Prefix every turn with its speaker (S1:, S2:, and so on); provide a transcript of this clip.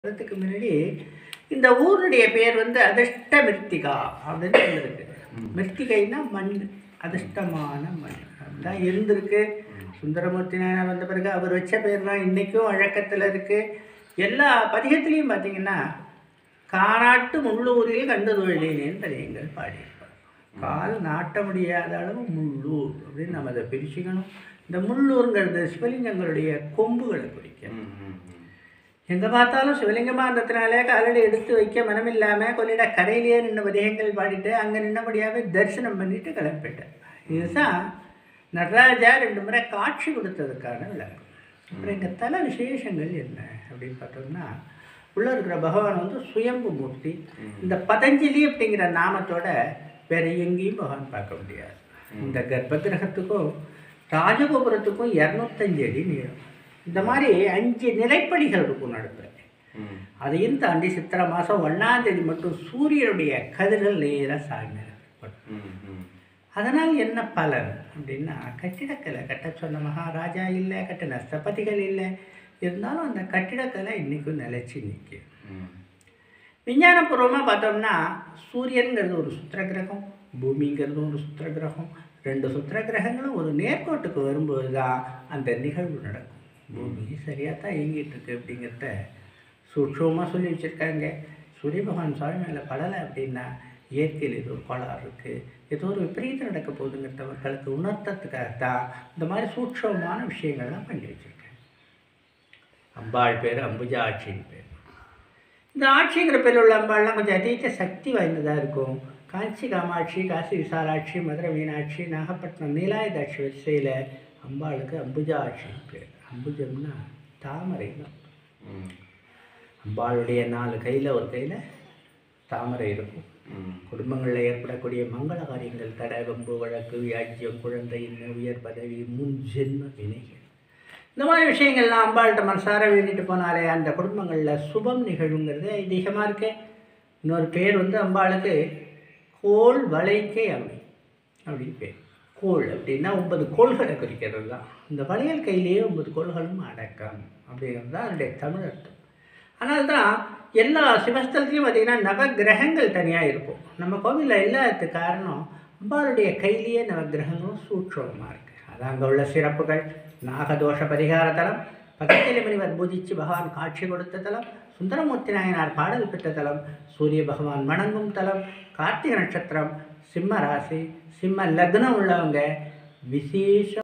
S1: அதுக்கு முன்னாடி இந்த ஊருடைய பேர் வந்து அதிர்ஷ்ட மிருத்திகா அப்படின்னு இருந்திருக்கு மிருத்திகைன்னா மண் அதிர்ஷ்டமான மண் அப்படிதான் இருந்திருக்கு சுந்தரமூர்த்தி நாயனார் வந்த பிறகு அவர் வச்ச பேர் தான் இன்றைக்கும் வழக்கத்தில் இருக்குது எல்லா பதிகத்துலேயும் பார்த்தீங்கன்னா காநாட்டு முள்ளூரில் கண்டு தொழிலேன்னு பதிகங்கள் பாடியிருப்பார் கால் நாட்ட முடியாத அளவு முள்ளூர் அப்படின்னு நம்ம அதை பிரிச்சுக்கணும் இந்த முள்ளூருங்கிறது சிவலிங்கங்களுடைய கொம்புகளை குறிக்கும் எங்கே பார்த்தாலும் சிவலிங்கமாக இருந்ததுனாலே காலடி எடுத்து வைக்க மனமில்லாமல் கொள்ளிட கரையிலேயே நின்று பதிகங்கள் பாடிட்டு அங்கே நின்னபடியாகவே தரிசனம் பண்ணிட்டு கிளம்பிட்டேன் இதுதான் நடராஜா ரெண்டு முறை காட்சி கொடுத்ததுக்கான விளக்கம் அப்புறம் இங்கே தல விசேஷங்கள் என்ன அப்படின்னு பார்த்தோம்னா உள்ள இருக்கிற பகவான் வந்து சுயம்பு மூர்த்தி இந்த பதஞ்சலி அப்படிங்கிற நாமத்தோட வேற எங்கேயும் பகவான் பார்க்க முடியாது இந்த கர்ப்ப கிரகத்துக்கும் ராஜகோபுரத்துக்கும் இரநூத்தஞ்சு அடி நீளம் இந்த மாதிரி அஞ்சு நிலைப்படிகள் இருக்கும் நடுப்புற அதையும் தாண்டி சித்திரை மாதம் ஒன்றாம் தேதி மட்டும் சூரியனுடைய கதிர்கள் நேராக சாய்ந்து அதனால் என்ன பலன் அப்படின்னா கட்டிடக்கலை கட்ட சொன்ன மகாராஜா இல்லை கட்டின ஸ்தபதிகள் இல்லை இருந்தாலும் அந்த கட்டிடக்கலை இன்றைக்கும் நிலைச்சி நிற்கும் விஞ்ஞானபூர்வமாக பார்த்தோம்னா சூரியனுங்கிறது ஒரு சுத்திர கிரகம் பூமிங்கிறது ஒரு சுத்திர கிரகம் ரெண்டு சுத்திர கிரகங்களும் ஒரு நேர்கோட்டுக்கு வரும்போது தான் அந்த நிகழ்வு நடக்கும் பூமி சரியாக தான் இயங்கிட்டு இருக்கு அப்படிங்கிறத சூட்சமாக சொல்லி வச்சுருக்காங்க சூரிய பகவான் சுவாமி மேலே படலை அப்படின்னா இயற்கையில் ஏதோ ஒரு கோளாறு இருக்குது ஏதோ ஒரு விபரீதம் நடக்க போகுதுங்கிறத மக்களுக்கு உணர்த்தத்துக்காகத்தான் இந்த மாதிரி சூட்சமான விஷயங்கள்லாம் பண்ணி வச்சுருக்கேன் அம்பாள் பேர் அம்புஜா ஆட்சின்னு பேர் இந்த ஆட்சிங்கிற பேரில் உள்ள அம்பாள்லாம் கொஞ்சம் அதீத சக்தி வாய்ந்ததாக இருக்கும் காஞ்சி காமாட்சி காசி விசாலாட்சி மதுரை மீனாட்சி நாகப்பட்டினம் நீலாயுதாட்சி வரிசையில் அம்பாளுக்கு அம்புஜா ஆட்சின்னு பேர் அம்புஜம்னா தாமரை தான் அம்பாளுடைய நாலு கையில் ஒரு கையில் தாமரை இருக்கும் குடும்பங்களில் ஏற்படக்கூடிய மங்கள காரியங்கள் தடை வம்பு வழக்கு வியாஜ்யம் குழந்தை உயர் பதவி முன் ஜென்ம வினைகள் இந்த மாதிரி விஷயங்கள்லாம் அம்பாள்கிட்ட மனசார வேண்டிட்டு போனாலே அந்த குடும்பங்களில் சுபம் நிகழுங்கிறது ஐதீகமாக இருக்கு இன்னொரு பேர் வந்து அம்பாளுக்கு கோள் வளைக்கை அம்மை அப்படின்னு பேர் கோள் அப்படின்னா ஒன்பது கோள்களை குறிக்கிறது தான் இந்த வளையல் கையிலேயே ஒன்பது கோள்களும் அடக்கம் அப்படிங்கிறது தான் அதனுடைய தமிழ் அர்த்தம் அதனால தான் எல்லா சிவஸ்தலத்துலையும் பார்த்திங்கன்னா நவகிரகங்கள் தனியாக இருக்கும் நம்ம கோவிலில் இல்லாததுக்கு காரணம் அம்பாளுடைய கையிலேயே நவகிரகங்களும் சூட்சமாக இருக்குது அது அங்கே உள்ள சிறப்புகள் நாகதோஷ பரிகார தலம் பதஞ்சலி முனிவர் பூஜிச்சு பகவான் காட்சி கொடுத்த தலம் சுந்தரமூர்த்தி நாயனார் பாடல் பெற்ற தலம் சூரிய பகவான் வணங்கும் தலம் கார்த்திகை நட்சத்திரம் சிம்ம ராசி சிம்ம லக்னம் உள்ளவங்க விசேஷ